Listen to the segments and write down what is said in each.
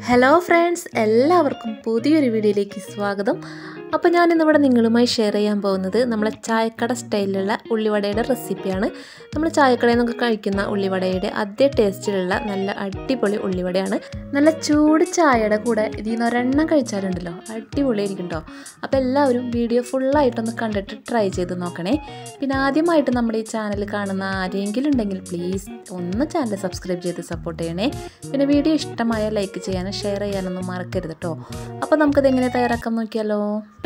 hello friends എല്ലാവർക്കും പുതിയൊരു വീഡിയോയിലേക്ക് സ്വാഗതം അപ്പോൾ ഞാനിന്നിവിടെ നിങ്ങളുമായി ഷെയർ ചെയ്യാൻ പോകുന്നത് നമ്മളെ ചായക്കട സ്റ്റൈലിലുള്ള ഉള്ളിവടയുടെ റെസിപ്പിയാണ് നമ്മൾ ചായക്കടയിൽ നിന്നൊക്കെ കഴിക്കുന്ന ഉള്ളിവടയുടെ അതേ ടേസ്റ്റിലുള്ള നല്ല അടിപൊളി ഉള്ളിവടയാണ് നല്ല ചൂട് ചായയുടെ കൂടെ ഇതിൽ നിന്ന് ഒരെണ്ണം കഴിച്ചാലുണ്ടല്ലോ അടിപൊളിയായിരിക്കും കേട്ടോ അപ്പോൾ എല്ലാവരും വീഡിയോ ഫുള്ളായിട്ടൊന്ന് കണ്ടിട്ട് ട്രൈ ചെയ്ത് നോക്കണേ പിന്നെ ആദ്യമായിട്ട് നമ്മുടെ ഈ ചാനൽ കാണുന്ന ആരെങ്കിലും ഉണ്ടെങ്കിൽ പ്ലീസ് ഒന്ന് ചാനൽ സബ്സ്ക്രൈബ് ചെയ്ത് സപ്പോർട്ട് ചെയ്യണേ പിന്നെ വീഡിയോ ഇഷ്ടമായ ലൈക്ക് ചെയ്യാനും ഷെയർ ചെയ്യാനൊന്നും മറക്കരുത് കേട്ടോ അപ്പോൾ നമുക്കത് എങ്ങനെ തയ്യാറാക്കാൻ നോക്കിയാലോ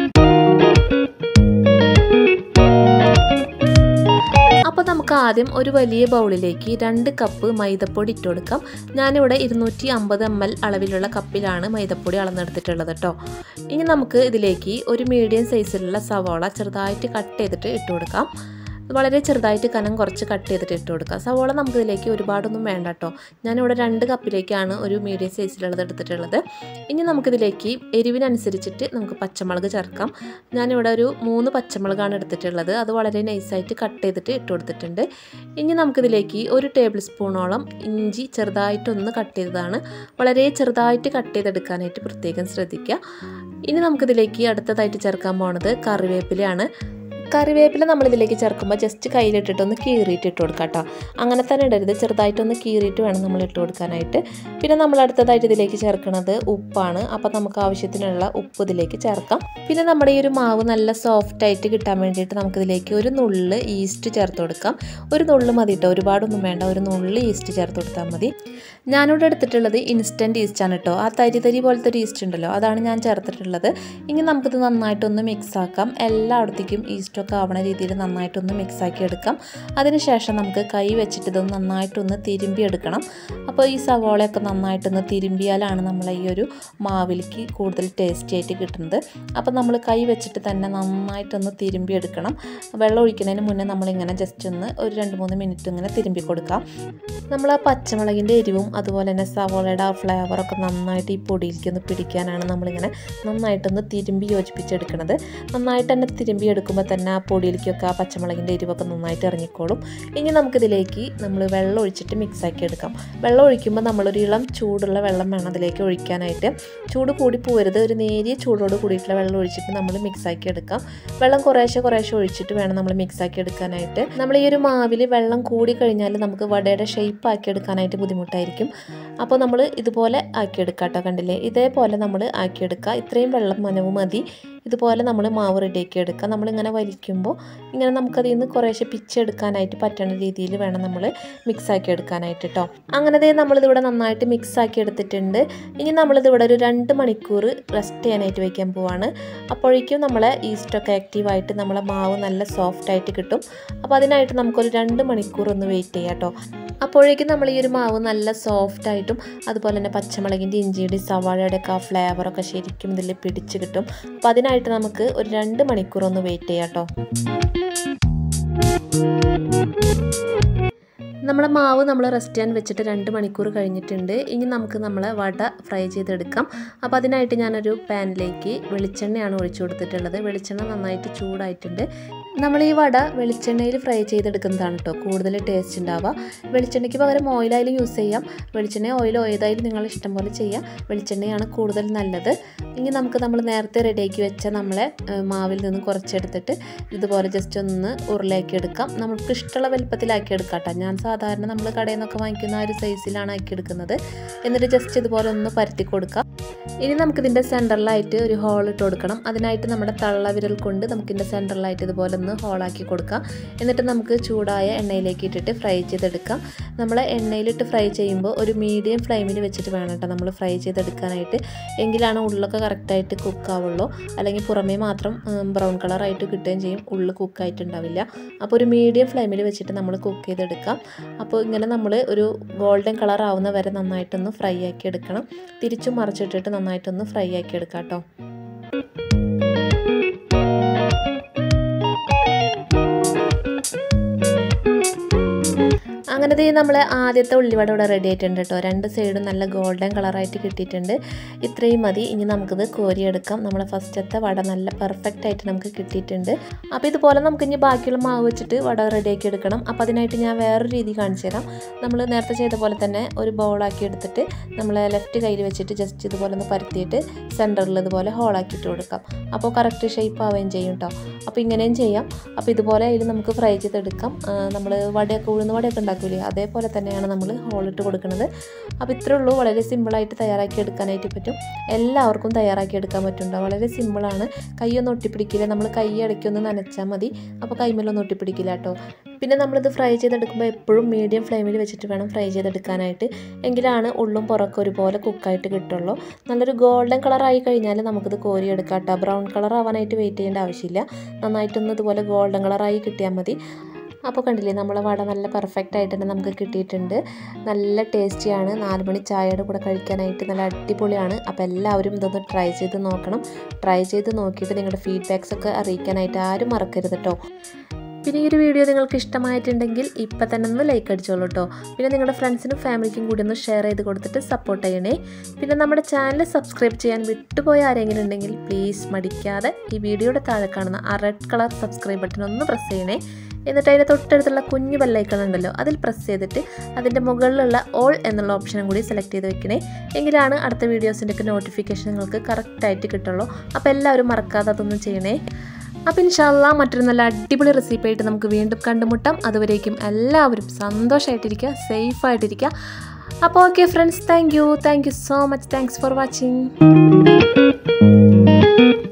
അപ്പോൾ നമുക്ക് ആദ്യം ഒരു വലിയ ബൗളിലേക്ക് രണ്ട് കപ്പ് മൈദപ്പൊടി ഇട്ട് കൊടുക്കാം ഞാനിവിടെ ഇരുന്നൂറ്റി അമ്പത് എം എൽ അളവിലുള്ള കപ്പിലാണ് മൈദപ്പൊടി അളന്നെടുത്തിട്ടുള്ളത് കേട്ടോ ഇനി നമുക്ക് ഇതിലേക്ക് ഒരു മീഡിയം സൈസിലുള്ള സവാള ചെറുതായിട്ട് കട്ട് ചെയ്തിട്ട് ഇട്ട് കൊടുക്കാം വളരെ ചെറുതായിട്ട് കനം കുറച്ച് കട്ട് ചെയ്തിട്ട് ഇട്ട് കൊടുക്കുക സവോള നമുക്ക് ഇതിലേക്ക് ഒരുപാടൊന്നും വേണ്ട കേട്ടോ ഞാനിവിടെ രണ്ട് കപ്പിലേക്കാണ് ഒരു മീഡിയം സൈസിലുള്ളത് എടുത്തിട്ടുള്ളത് ഇനി നമുക്കിതിലേക്ക് എരിവിനനുസരിച്ചിട്ട് നമുക്ക് പച്ചമുളക് ചേർക്കാം ഞാനിവിടെ ഒരു മൂന്ന് പച്ചമുളകാണ് എടുത്തിട്ടുള്ളത് അത് വളരെ നൈസായിട്ട് കട്ട് ചെയ്തിട്ട് ഇട്ട് കൊടുത്തിട്ടുണ്ട് ഇനി നമുക്കിതിലേക്ക് ഒരു ടേബിൾ സ്പൂണോളം ഇഞ്ചി ചെറുതായിട്ടൊന്ന് കട്ട് ചെയ്തതാണ് വളരെ ചെറുതായിട്ട് കട്ട് ചെയ്തെടുക്കാനായിട്ട് പ്രത്യേകം ശ്രദ്ധിക്കുക ഇനി നമുക്കിതിലേക്ക് അടുത്തതായിട്ട് ചേർക്കാൻ പോണത് കറിവേപ്പിലയാണ് കറിവേപ്പില നമ്മളിതിലേക്ക് ചേർക്കുമ്പോൾ ജസ്റ്റ് കയ്യിലിട്ടിട്ട് ഒന്ന് കീറിയിട്ട് ഇട്ട് കൊടുക്കാം കേട്ടോ അങ്ങനെ തന്നെ ഇടരുത് ചെറുതായിട്ടൊന്ന് കീറിയിട്ട് വേണം നമ്മൾ ഇട്ട് കൊടുക്കാനായിട്ട് പിന്നെ നമ്മൾ അടുത്തതായിട്ട് ഇതിലേക്ക് ചേർക്കുന്നത് ഉപ്പാണ് അപ്പോൾ നമുക്ക് ആവശ്യത്തിനുള്ള ഉപ്പ് ഇതിലേക്ക് ചേർക്കാം പിന്നെ നമ്മുടെ ഈ ഒരു മാവ് നല്ല സോഫ്റ്റ് ആയിട്ട് കിട്ടാൻ വേണ്ടിയിട്ട് നമുക്കിതിലേക്ക് ഒരു നുള്ള് ഈസ്റ്റ് ചേർത്ത് കൊടുക്കാം ഒരു നുള്ള് മതി കേട്ടോ ഒരുപാടൊന്നും വേണ്ട ഒരു നുള്ള് ഈസ്റ്റ് ചേർത്ത് കൊടുത്താൽ മതി ഞാനിവിടെ എടുത്തിട്ടുള്ളത് ഇൻസ്റ്റൻറ്റ് ഈസ്റ്റാണ് കേട്ടോ ആ തരി തരി പോലത്തെ ഒരു ഈസ്റ്റ് ഉണ്ടല്ലോ അതാണ് ഞാൻ ചേർത്തിട്ടുള്ളത് ഇനി നമുക്കിത് നന്നായിട്ടൊന്ന് മിക്സ് ആക്കാം എല്ലായിടത്തേക്കും ഈസ്റ്റൊക്കെ ആവണ രീതിയിൽ നന്നായിട്ടൊന്ന് മിക്സ് ആക്കി എടുക്കാം അതിനുശേഷം നമുക്ക് കൈ വെച്ചിട്ട് ഇത് നന്നായിട്ടൊന്ന് തിരുമ്പി എടുക്കണം അപ്പോൾ ഈ സവോളയൊക്കെ നന്നായിട്ടൊന്ന് തിരുമ്പിയാലാണ് നമ്മൾ ഈ ഒരു മാവിലേക്ക് കൂടുതൽ ടേസ്റ്റി ആയിട്ട് കിട്ടുന്നത് അപ്പോൾ നമ്മൾ കൈ വെച്ചിട്ട് തന്നെ നന്നായിട്ടൊന്ന് തിരുമ്പി എടുക്കണം വെള്ളം ഒഴിക്കുന്നതിന് മുന്നേ നമ്മളിങ്ങനെ ജസ്റ്റ് ഒന്ന് ഒരു രണ്ട് മൂന്ന് മിനിറ്റ് ഇങ്ങനെ തിരുമ്പി കൊടുക്കാം നമ്മൾ ആ പച്ചമുളകിൻ്റെ എരിവും അതുപോലെ തന്നെ സവോളയുടെ ആ ഫ്ലേവറൊക്കെ നന്നായിട്ട് ഈ പൊടിയിലേക്ക് ഒന്ന് പിടിക്കാനാണ് നമ്മളിങ്ങനെ നന്നായിട്ടൊന്ന് തിരുമ്പി യോജിപ്പിച്ചെടുക്കുന്നത് നന്നായിട്ട് തന്നെ തിരുമ്പി എടുക്കുമ്പോൾ തന്നെ ആ പൊടിയിലേക്കൊക്കെ ആ പച്ചമുളകിൻ്റെ എരിവൊക്കെ നന്നായിട്ട് ഇറങ്ങിക്കോളും ഇനി നമുക്കിതിലേക്ക് നമ്മൾ വെള്ളം ഒഴിച്ചിട്ട് മിക്സ് ആക്കി എടുക്കാം വെള്ളം ഒഴിക്കുമ്പോൾ നമ്മളൊരു ഇളം ചൂടുള്ള വെള്ളം വേണം അതിലേക്ക് ഒഴിക്കാനായിട്ട് ചൂട് കൂടി പോരുത് ഒരു നേരിയ ചൂടോട് കൂടിയിട്ടുള്ള വെള്ളം ഒഴിച്ചിട്ട് നമ്മൾ മിക്സ് ആക്കി എടുക്കാം വെള്ളം കുറേശ്ശെ കുറേശ്ശെ ഒഴിച്ചിട്ട് വേണം നമ്മൾ മിക്സ് ആക്കി എടുക്കാനായിട്ട് നമ്മൾ ഈ ഒരു മാവിൽ വെള്ളം കൂടി കഴിഞ്ഞാൽ നമുക്ക് വടയുടെ ഷേപ്പ് ആക്കി എടുക്കാനായിട്ട് ബുദ്ധിമുട്ടായിരിക്കും അപ്പോൾ നമ്മൾ ഇതുപോലെ ആക്കിയെടുക്കാം കേട്ടോ കണ്ടില്ലേ ഇതേപോലെ നമ്മൾ ആക്കിയെടുക്കുക ഇത്രയും വെള്ളം മനവ് മതി ഇതുപോലെ നമ്മൾ മാവ് റെഡിയാക്കി എടുക്കുക നമ്മളിങ്ങനെ വലിക്കുമ്പോൾ ഇങ്ങനെ നമുക്കതിൽ നിന്ന് കുറേശ്ശെ പിച്ചെടുക്കാനായിട്ട് പറ്റുന്ന രീതിയിൽ വേണം നമ്മൾ മിക്സ് ആക്കി എടുക്കാനായിട്ട് കേട്ടോ അങ്ങനെ നമ്മളിതിവിടെ നന്നായിട്ട് മിക്സ് ആക്കി എടുത്തിട്ടുണ്ട് ഇനി നമ്മളിതിവിടെ ഒരു രണ്ട് മണിക്കൂർ റെസ്റ്റ് ചെയ്യാനായിട്ട് വയ്ക്കാൻ പോവാണ് അപ്പോഴേക്കും നമ്മളെ ഈസ്റ്റൊക്കെ ആക്റ്റീവായിട്ട് നമ്മളെ മാവ് നല്ല സോഫ്റ്റ് ആയിട്ട് കിട്ടും അപ്പോൾ അതിനായിട്ട് നമുക്കൊരു രണ്ട് മണിക്കൂർ ഒന്ന് വെയിറ്റ് ചെയ്യാം കേട്ടോ അപ്പോഴേക്കും നമ്മൾ ഈ ഒരു മാവ് നല്ല സോഫ്റ്റ് ആയിട്ടും അതുപോലെ തന്നെ പച്ചമുളകിൻ്റെ ഇഞ്ചിയുടെയും സവാളയുടെ ഒക്കെ ആ ഫ്ലേവറൊക്കെ ശരിക്കും ഇതിൽ പിടിച്ച് കിട്ടും അപ്പോൾ അതിനായിട്ട് നമുക്ക് ഒരു രണ്ട് മണിക്കൂർ ഒന്ന് വെയിറ്റ് ചെയ്യാം കേട്ടോ നമ്മളെ മാവ് നമ്മൾ റെസ്റ്റ് ചെയ്യാൻ വെച്ചിട്ട് രണ്ട് മണിക്കൂർ കഴിഞ്ഞിട്ടുണ്ട് ഇനി നമുക്ക് നമ്മളെ വട ഫ്രൈ ചെയ്തെടുക്കാം അപ്പോൾ അതിനായിട്ട് ഞാനൊരു പാനിലേക്ക് വെളിച്ചെണ്ണയാണ് ഒഴിച്ചു കൊടുത്തിട്ടുള്ളത് വെളിച്ചെണ്ണ നന്നായിട്ട് ചൂടായിട്ടുണ്ട് നമ്മൾ ഈ വട വെളിച്ചെണ്ണയിൽ ഫ്രൈ ചെയ്തെടുക്കുന്നതാണ് കേട്ടോ കൂടുതൽ ടേസ്റ്റ് ഉണ്ടാവുക വെളിച്ചെണ്ണയ്ക്ക് പകരം ഓയിലായാലും യൂസ് ചെയ്യാം വെളിച്ചെണ്ണ ഓയിലോ ഏതായാലും നിങ്ങൾ ഇഷ്ടം പോലെ ചെയ്യാം വെളിച്ചെണ്ണയാണ് കൂടുതൽ നല്ലത് ഇനി നമുക്ക് നമ്മൾ നേരത്തെ റെഡിയാക്കി വെച്ച നമ്മളെ മാവിൽ നിന്ന് കുറച്ചെടുത്തിട്ട് ഇതുപോലെ ജസ്റ്റ് ഒന്ന് ഉരുളയാക്കി എടുക്കാം നമുക്ക് ഇഷ്ടമുള്ള വലുപ്പത്തിലാക്കി എടുക്കാം കേട്ടോ ഞാൻ സാധാരണ നമ്മൾ കടയിൽ നിന്നൊക്കെ വാങ്ങിക്കുന്ന ആ ഒരു സൈസിലാണ് ആക്കിയെടുക്കുന്നത് എന്നിട്ട് ജസ്റ്റ് ഇതുപോലെ ഒന്ന് പരത്തി കൊടുക്കാം ഇനി നമുക്കിതിൻ്റെ സെൻറ്ററിലായിട്ട് ഒരു ഹോൾ ഇട്ട് കൊടുക്കണം അതിനായിട്ട് നമ്മുടെ തള്ള വിരൽ കൊണ്ട് നമുക്കിതിൻ്റെ സെൻറ്ററിലായിട്ട് ഇതുപോലെ ഒന്ന് ഹോളാക്കി കൊടുക്കാം എന്നിട്ട് നമുക്ക് ചൂടായ എണ്ണയിലേക്ക് ഇട്ടിട്ട് ഫ്രൈ ചെയ്തെടുക്കാം നമ്മൾ എണ്ണയിലിട്ട് ഫ്രൈ ചെയ്യുമ്പോൾ ഒരു മീഡിയം ഫ്ലെയിമിൽ വെച്ചിട്ട് വേണം കേട്ടോ നമ്മൾ ഫ്രൈ ചെയ്തെടുക്കാനായിട്ട് എങ്കിലാണ് ഉള്ളൊക്കെ കറക്റ്റായിട്ട് കുക്കാവുള്ളൂ അല്ലെങ്കിൽ പുറമേ മാത്രം ബ്രൗൺ കളറായിട്ട് കിട്ടുകയും ചെയ്യും ഉള്ളു കുക്കായിട്ടുണ്ടാവില്ല അപ്പോൾ ഒരു മീഡിയം ഫ്ലെയിമിൽ വെച്ചിട്ട് നമ്മൾ കുക്ക് ചെയ്തെടുക്കാം അപ്പോൾ ഇങ്ങനെ നമ്മൾ ഒരു ഗോൾഡൻ കളർ ആവുന്ന വരെ നന്നായിട്ടൊന്ന് ഫ്രൈ ആക്കി എടുക്കണം തിരിച്ചും മറിച്ചിട്ടിട്ട് നന്നായിട്ടൊന്ന് ഫ്രൈ ആക്കി എടുക്കാം കേട്ടോ അങ്ങനെ ദേ നമ്മൾ ആദ്യത്തെ ഉള്ളിവട ഇവിടെ റെഡി ആയിട്ടുണ്ട് കേട്ടോ രണ്ട് സൈഡും നല്ല ഗോൾഡൻ കളറായിട്ട് കിട്ടിയിട്ടുണ്ട് ഇത്രയും മതി ഇനി നമുക്കിത് കോരിയെടുക്കാം നമ്മളെ ഫസ്റ്റത്തെ വട നല്ല പെർഫെക്റ്റ് ആയിട്ട് നമുക്ക് കിട്ടിയിട്ടുണ്ട് അപ്പോൾ ഇതുപോലെ നമുക്ക് ഇനി ബാക്കിയുള്ള മാവ് വെച്ചിട്ട് വട റെഡിയാക്കി എടുക്കണം അപ്പോൾ അതിനായിട്ട് ഞാൻ വേറൊരു രീതി കാണിച്ചു തരാം നമ്മൾ നേരത്തെ ചെയ്ത പോലെ തന്നെ ഒരു ബൗളാക്കി എടുത്തിട്ട് നമ്മൾ ലെഫ്റ്റ് കയ്യിൽ വെച്ചിട്ട് ജസ്റ്റ് ഇതുപോലെ ഒന്ന് പരത്തിയിട്ട് സെൻറ്ററിൽ ഇതുപോലെ ഹോളാക്കിയിട്ട് കൊടുക്കാം അപ്പോൾ കറക്റ്റ് ഷേപ്പ് ആവുകയും ചെയ്യും കേട്ടോ അപ്പോൾ ഇങ്ങനെയും ചെയ്യാം അപ്പോൾ ഇതുപോലെ അതിൽ നമുക്ക് ഫ്രൈ ചെയ്തെടുക്കാം നമ്മൾ വടയൊക്കെ ഉഴുന്ന് വടയൊക്കെ ഉണ്ടാക്കില്ലേ അതേപോലെ തന്നെയാണ് നമ്മൾ ഹോളിട്ട് കൊടുക്കുന്നത് അപ്പോൾ ഇത്രേ ഉള്ളൂ വളരെ സിമ്പിളായിട്ട് തയ്യാറാക്കി എടുക്കാനായിട്ട് പറ്റും എല്ലാവർക്കും തയ്യാറാക്കി എടുക്കാൻ പറ്റുന്നുണ്ടോ വളരെ സിമ്പിളാണ് കൈയൊന്നും ഒട്ടിപ്പിടിക്കില്ല നമ്മൾ കൈ ഇടയ്ക്കൊന്ന് നനച്ചാൽ മതി അപ്പോൾ കൈമേലൊന്നും ഒട്ടിപ്പിടിക്കില്ല കേട്ടോ പിന്നെ നമ്മളിത് ഫ്രൈ ചെയ്തെടുക്കുമ്പോൾ എപ്പോഴും മീഡിയം ഫ്ലെയിമിൽ വെച്ചിട്ട് വേണം ഫ്രൈ ചെയ്തെടുക്കാനായിട്ട് എങ്കിലാണ് ഉള്ളും പുറക്കെ ഒരുപോലെ കുക്കായിട്ട് കിട്ടുള്ളൂ നല്ലൊരു ഗോൾഡൻ കളറായി കഴിഞ്ഞാൽ നമുക്കിത് കോരിയെടുക്കാം കേട്ടോ ബ്രൗൺ കളർ ആവാനായിട്ട് വെയിറ്റ് ചെയ്യേണ്ട ആവശ്യമില്ല നന്നായിട്ടൊന്ന് ഇതുപോലെ ഗോൾഡൻ കളറായി കിട്ടിയാൽ മതി അപ്പോൾ കണ്ടില്ലേ നമ്മളെ വട നല്ല പെർഫെക്റ്റ് ആയിട്ട് തന്നെ നമുക്ക് കിട്ടിയിട്ടുണ്ട് നല്ല ടേസ്റ്റിയാണ് നാല് മണി ചായയുടെ കൂടെ കഴിക്കാനായിട്ട് നല്ല അടിപൊളിയാണ് അപ്പോൾ എല്ലാവരും ഇതൊന്ന് ട്രൈ ചെയ്ത് നോക്കണം ട്രൈ ചെയ്ത് നോക്കിയിട്ട് നിങ്ങളുടെ ഫീഡ്ബാക്സ് ഒക്കെ അറിയിക്കാനായിട്ട് ആരും മറക്കരുത് കേട്ടോ പിന്നെ ഈ ഒരു വീഡിയോ നിങ്ങൾക്ക് ഇഷ്ടമായിട്ടുണ്ടെങ്കിൽ ഇപ്പം തന്നെ ഒന്ന് ലൈക്ക് അടിച്ചോളൂ കേട്ടോ പിന്നെ നിങ്ങളുടെ ഫ്രണ്ട്സിനും ഫാമിലിക്കും കൂടി ഒന്ന് ഷെയർ ചെയ്ത് കൊടുത്തിട്ട് സപ്പോർട്ട് ചെയ്യണേ പിന്നെ നമ്മുടെ ചാനൽ സബ്സ്ക്രൈബ് ചെയ്യാൻ വിട്ടുപോയ ആരെങ്കിലും ഉണ്ടെങ്കിൽ പ്ലീസ് മടിക്കാതെ ഈ വീഡിയോയുടെ താഴെ കാണുന്ന ആ റെഡ് കളർ സബ്സ്ക്രൈബ് ബട്ടൺ ഒന്ന് പ്രസ് ചെയ്യണേ എന്നിട്ട് അതിൻ്റെ തൊട്ടടുത്തുള്ള കുഞ്ഞു ബെല്ലൈക്കൺ ഉണ്ടല്ലോ അതിൽ പ്രസ് ചെയ്തിട്ട് അതിൻ്റെ മുകളിലുള്ള ഓൾ എന്നുള്ള ഓപ്ഷനും കൂടി സെലക്ട് ചെയ്ത് വെക്കണേ എങ്കിലാണ് അടുത്ത വീഡിയോസിൻ്റെ ഒക്കെ നോട്ടിഫിക്കേഷൻ നിങ്ങൾക്ക് കറക്റ്റായിട്ട് കിട്ടുള്ളൂ അപ്പോൾ എല്ലാവരും മറക്കാതെ അതൊന്നും ചെയ്യണേ അപ്പോൾ ഇൻഷാല്ല മറ്റൊരു നല്ല അടിപൊളി റെസിപ്പി ആയിട്ട് നമുക്ക് വീണ്ടും കണ്ടുമുട്ടാം അതുവരേക്കും എല്ലാവരും സന്തോഷമായിട്ടിരിക്കുക സേഫായിട്ടിരിക്കുക അപ്പോൾ okay friends thank you thank you so much thanks for watching